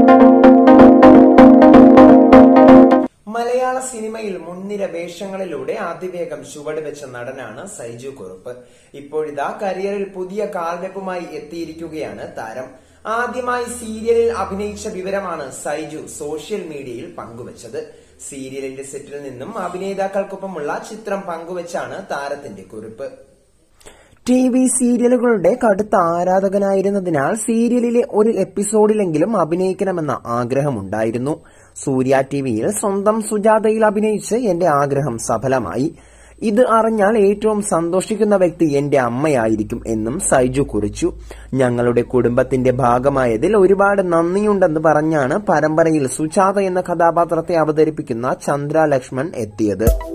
മലയാള സിനിമയിൽ മുൻനിര വേഷങ്ങളിലൂടെ അതിവേഗം ചുവടുവെച്ച നടനാണ് സൈജു കുറുപ്പ് ഇപ്പോഴിതാ കരിയറിൽ പുതിയ കാൽവെപ്പുമായി എത്തിയിരിക്കുകയാണ് താരം ആദ്യമായി സീരിയലിൽ അഭിനയിച്ച വിവരമാണ് സൈജു സോഷ്യൽ മീഡിയയിൽ പങ്കുവച്ചത് സീരിയലിന്റെ സെറ്റിൽ നിന്നും അഭിനേതാക്കൾക്കൊപ്പമുള്ള ചിത്രം പങ്കുവച്ചാണ് താരത്തിന്റെ കുറിപ്പ് ടി വി സീരിയലുകളുടെ കടുത്ത ആരാധകനായിരുന്നതിനാൽ സീരിയലിലെ ഒരു എപ്പിസോഡിലെങ്കിലും അഭിനയിക്കണമെന്ന ആഗ്രഹമുണ്ടായിരുന്നു സൂര്യ ടിവിയിൽ സ്വന്തം സുജാതയിൽ അഭിനയിച്ച് എന്റെ ആഗ്രഹം സഫലമായി ഇത് അറിഞ്ഞാൽ ഏറ്റവും സന്തോഷിക്കുന്ന വ്യക്തി എന്റെ അമ്മയായിരിക്കും എന്നും സൈജു കുറിച്ചു ഞങ്ങളുടെ കുടുംബത്തിന്റെ ഭാഗമായതിൽ ഒരുപാട് നന്ദിയുണ്ടെന്ന് പറഞ്ഞാണ് പരമ്പരയിൽ സുജാത എന്ന കഥാപാത്രത്തെ അവതരിപ്പിക്കുന്ന ചന്ദ്ര ലക്ഷ്മൺ എത്തിയത്